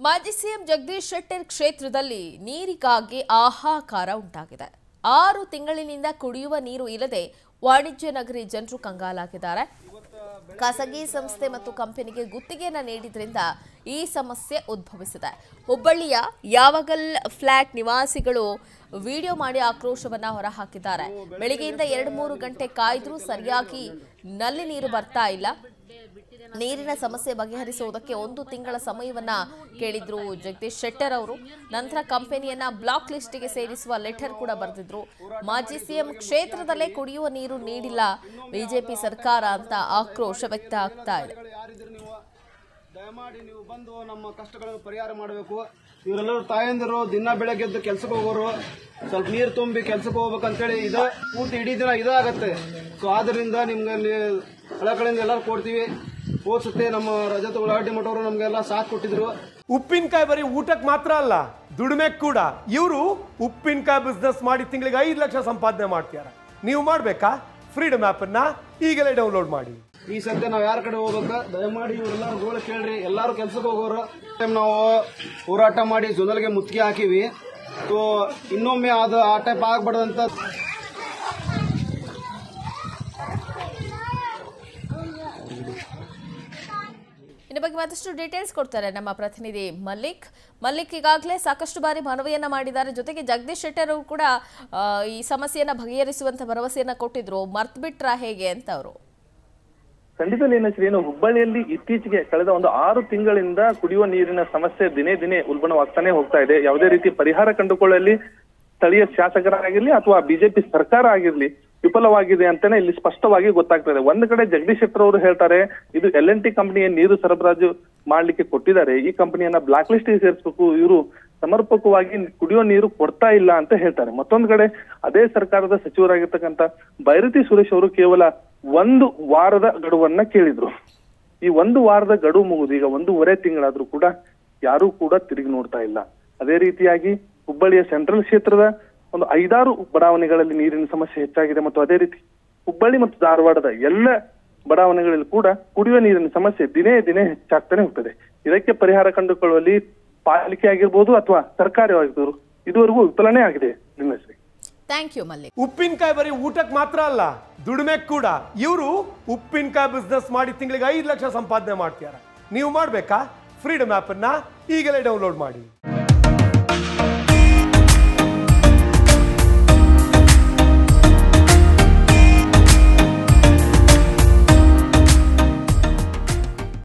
ಮಾಜಿ ಸಿಎಂ ಜಗದೀಶ್ ಶೆಟ್ಟರ್ ಕ್ಷೇತ್ರದಲ್ಲಿ ನೀರಿಗಾಗಿ ಆಹಾಕಾರ ಉಂಟಾಗಿದೆ ಆರು ತಿಂಗಳಿನಿಂದ ಕುಡಿಯುವ ನೀರು ಇಲ್ಲದೆ ವಾಣಿಜ್ಯ ನಗರಿ ಜನರು ಕಂಗಾಲಾಗಿದ್ದಾರೆ ಖಾಸಗಿ ಸಂಸ್ಥೆ ಮತ್ತು ಕಂಪನಿಗೆ ಗುತ್ತಿಗೆಯನ್ನ ನೀಡಿದ್ರಿಂದ ಈ ಸಮಸ್ಯೆ ಉದ್ಭವಿಸಿದೆ ಹುಬ್ಬಳ್ಳಿಯ ಯಾವಗಲ್ ಫ್ಲಾಟ್ ನಿವಾಸಿಗಳು ವಿಡಿಯೋ ಮಾಡಿ ಆಕ್ರೋಶವನ್ನ ಹೊರಹಾಕಿದ್ದಾರೆ ಬೆಳಿಗ್ಗೆಯಿಂದ ಎರಡು ಮೂರು ಗಂಟೆ ಕಾಯ್ದ್ರೂ ಸರಿಯಾಗಿ ನಲ್ಲಿ ನೀರು ಬರ್ತಾ ಇಲ್ಲ ನೀರಿನ ಸಮಸ್ಯೆ ಬಗೆಹರಿಸುವುದಕ್ಕೆ ಒಂದು ತಿಂಗಳ ಸಮಯವನ್ನ ಕೇಳಿದ್ರು ಜಗದೀಶ್ ಶೆಟ್ಟರ್ ಅವರು ನಂತರ ಕಂಪನಿಯನ್ನ ಬ್ಲಾಕ್ ಲಿಸ್ಟ್ಗೆ ಸೇರಿಸುವ ಲೆಟರ್ ಕೂಡ ಬರೆದಿದ್ರು ಮಾಜಿ ಸಿಎಂ ಕ್ಷೇತ್ರದಲ್ಲೇ ಕುಡಿಯುವ ನೀರು ನೀಡಿಲ್ಲ ಬಿಜೆಪಿ ಸರ್ಕಾರ ಅಂತ ಆಕ್ರೋಶ ವ್ಯಕ್ತ ಆಗ್ತಾ ಇದೆ ಯಾರಿದ್ರು ನೀವು ದಯಮಾಡಿ ನೀವು ಬಂದು ನಮ್ಮ ಕಷ್ಟಗಳನ್ನು ಪರಿಹಾರ ಮಾಡಬೇಕು ಇವರೆಲ್ಲರೂ ತಾಯಂದಿರು ದಿನ ಬೆಳಗ್ಗೆ ಎದ್ದು ಕೆಲ್ಸಕ್ಕೆ ಹೋಗೋರು ಸ್ವಲ್ಪ ನೀರು ತುಂಬಿ ಕೆಲ್ಸಕ್ಕೆ ಹೋಗ್ಬೇಕಂತೇಳಿ ಇದ ಪೂರ್ತಿ ಇಡೀ ದಿನ ಇದಾಗತ್ತೆ ಸೊ ಆದ್ರಿಂದ ನಿಮ್ಗೆ ಅಲ್ಲಿ ಹಳೆ ಕಡೆಯಿಂದ ಎಲ್ಲರೂ ಕೊಡ್ತೀವಿ ಹೋದ್ಸತ್ತೆ ನಮ್ಮ ರಜತ ಉಳ್ಳಾಗಡ್ಡಿ ಮಠವರು ನಮ್ಗೆಲ್ಲ ಸಾಥ್ ಕೊಟ್ಟಿದ್ರು ಉಪ್ಪಿನಕಾಯಿ ಬರೀ ಊಟಕ್ಕೆ ಮಾತ್ರ ಅಲ್ಲ ದುಡಿಮೆ ಕೂಡ ಇವರು ಉಪ್ಪಿನಕಾಯಿ ಬಿಸ್ನೆಸ್ ಮಾಡಿ ತಿಂಗಳಿಗೆ ಐದು ಲಕ್ಷ ಸಂಪಾದನೆ ಮಾಡ್ತಾರೆ ನೀವು ಮಾಡ್ಬೇಕಾ ಫ್ರೀಡಮ್ ಆಪ್ ಅನ್ನ ಈಗಲೇ ಡೌನ್ಲೋಡ್ ಮಾಡಿ ಈ ಸದ್ಯ ನಾವ್ ಯಾರ ಕಡೆ ಹೋಗ್ಬೇಕ ದಯಮಾಡಿ ಇವರೆಲ್ಲರೂ ಗೋಳು ಕೇಳ್ರಿ ಎಲ್ಲಾರು ಕೆಲ್ಸಕ್ಕೆ ಹೋಗೋರು ಟೈಮ್ ನಾವು ಹೋರಾಟ ಮಾಡಿ ಜೊನಲ್ಗೆ ಮುತ್ತಿಗೆ ಹಾಕಿವಿ ಸೊ ಇನ್ನೊಮ್ಮೆ ಅದು ಆ ಟೈಪ್ ಆಗ್ಬಾರ್ದಂತ ಇನ್ನು ಬಗ್ಗೆ ಮತ್ತಷ್ಟು ಡೀಟೇಲ್ಸ್ ಕೊಡ್ತಾರೆ ನಮ್ಮ ಪ್ರತಿನಿಧಿ ಮಲ್ಲಿಕ್ ಮಲ್ಲಿಕ್ ಈಗಾಗಲೇ ಸಾಕಷ್ಟು ಬಾರಿ ಮನವಿಯನ್ನ ಮಾಡಿದ್ದಾರೆ ಜೊತೆಗೆ ಜಗದೀಶ್ ಶೆಟ್ಟರ್ ಅವರು ಕೂಡ ಆ, ಈ ಸಮಸ್ಯೆಯನ್ನ ಬಗೆಹರಿಸುವಂತ ಭರವಸೆಯನ್ನ ಕೊಟ್ಟಿದ್ರು ಮರ್ತ್ ಬಿಟ್ರಾ ಹೇಗೆ ಅಂತ ಅವರು ಖಂಡಿತ ಲೀನಶ್ರೀ ಏನು ಹುಬ್ಬಳ್ಳಿಯಲ್ಲಿ ಇತ್ತೀಚೆಗೆ ಕಳೆದ ಒಂದು ಆರು ತಿಂಗಳಿಂದ ಕುಡಿಯುವ ನೀರಿನ ಸಮಸ್ಯೆ ದಿನೇ ದಿನೇ ಉಲ್ಬಣವಾಗ್ತಾನೆ ಹೋಗ್ತಾ ಇದೆ ಯಾವುದೇ ರೀತಿ ಪರಿಹಾರ ಕಂಡುಕೊಳ್ಳಲಿ ಸ್ಥಳೀಯ ಶಾಸಕರಾಗಿರ್ಲಿ ಅಥವಾ ಬಿಜೆಪಿ ಸರ್ಕಾರ ಆಗಿರ್ಲಿ ವಿಫಲವಾಗಿದೆ ಅಂತಾನೆ ಇಲ್ಲಿ ಸ್ಪಷ್ಟವಾಗಿ ಗೊತ್ತಾಗ್ತದೆ ಒಂದ್ ಕಡೆ ಜಗದೀಶ್ ಶೆಟ್ಟರ್ ಅವರು ಹೇಳ್ತಾರೆ ಇದು ಎಲ್ ಎನ್ ಟಿ ಕಂಪನಿಯ ನೀರು ಸರಬರಾಜು ಮಾಡ್ಲಿಕ್ಕೆ ಕೊಟ್ಟಿದ್ದಾರೆ ಈ ಕಂಪನಿಯನ್ನ ಬ್ಲಾಕ್ ಲಿಸ್ಟ್ ಸೇರಿಸಬೇಕು ಇವರು ಸಮರ್ಪಕವಾಗಿ ಕುಡಿಯೋ ನೀರು ಕೊಡ್ತಾ ಇಲ್ಲ ಅಂತ ಹೇಳ್ತಾರೆ ಮತ್ತೊಂದ್ ಕಡೆ ಅದೇ ಸರ್ಕಾರದ ಸಚಿವರಾಗಿರ್ತಕ್ಕಂಥ ಬೈರತಿ ಸುರೇಶ್ ಅವರು ಕೇವಲ ಒಂದು ವಾರದ ಗಡುವನ್ನ ಕೇಳಿದ್ರು ಈ ಒಂದು ವಾರದ ಗಡುವು ಮುಗಿದು ಈಗ ಒಂದೂವರೆ ತಿಂಗಳಾದ್ರೂ ಕೂಡ ಯಾರೂ ಕೂಡ ತಿರುಗಿ ನೋಡ್ತಾ ಇಲ್ಲ ಅದೇ ರೀತಿಯಾಗಿ ಹುಬ್ಬಳ್ಳಿಯ ಸೆಂಟ್ರಲ್ ಕ್ಷೇತ್ರದ ಒಂದು ಐದಾರು ಬಡಾವಣೆಗಳಲ್ಲಿ ನೀರಿನ ಸಮಸ್ಯೆ ಹೆಚ್ಚಾಗಿದೆ ಮತ್ತು ಅದೇ ರೀತಿ ಹುಬ್ಬಳ್ಳಿ ಮತ್ತು ಧಾರವಾಡದ ಎಲ್ಲ ಬಡಾವಣೆಗಳಲ್ಲಿ ಕೂಡ ಕುಡಿಯುವ ನೀರಿನ ಸಮಸ್ಯೆ ದಿನೇ ದಿನೇ ಹೆಚ್ಚಾಗ್ತಾನೆ ಹೋಗ್ತದೆ ಇದಕ್ಕೆ ಪರಿಹಾರ ಕಂಡುಕೊಳ್ಳುವಲ್ಲಿ ಪಾಲಿಕೆ ಆಗಿರ್ಬೋದು ಅಥವಾ ಸರ್ಕಾರವಾಗಿರ್ಬೋದು ಇದುವರೆಗೂ ವಿಫಲನೇ ಆಗಿದೆ ನಿನ್ನಶ್ರೀ ಥ್ಯಾಂಕ್ ಯು ಮಲ್ಲಿಕ್ ಉಪ್ಪಿನಕಾಯಿ ಬರೀ ಊಟಕ್ಕೆ ಮಾತ್ರ ಅಲ್ಲ ದುಡಿಮೆ ಕೂಡ ಇವರು ಉಪ್ಪಿನಕಾಯಿ ಬಿಸ್ನೆಸ್ ಮಾಡಿ ತಿಂಗಳಿಗೆ ಐದು ಲಕ್ಷ ಸಂಪಾದನೆ ಮಾಡ್ತಾರೆ ನೀವು ಮಾಡ್ಬೇಕಾ ಫ್ರೀಡಮ್ ಆಪ್ ಅನ್ನ ಈಗಲೇ ಡೌನ್ಲೋಡ್ ಮಾಡಿ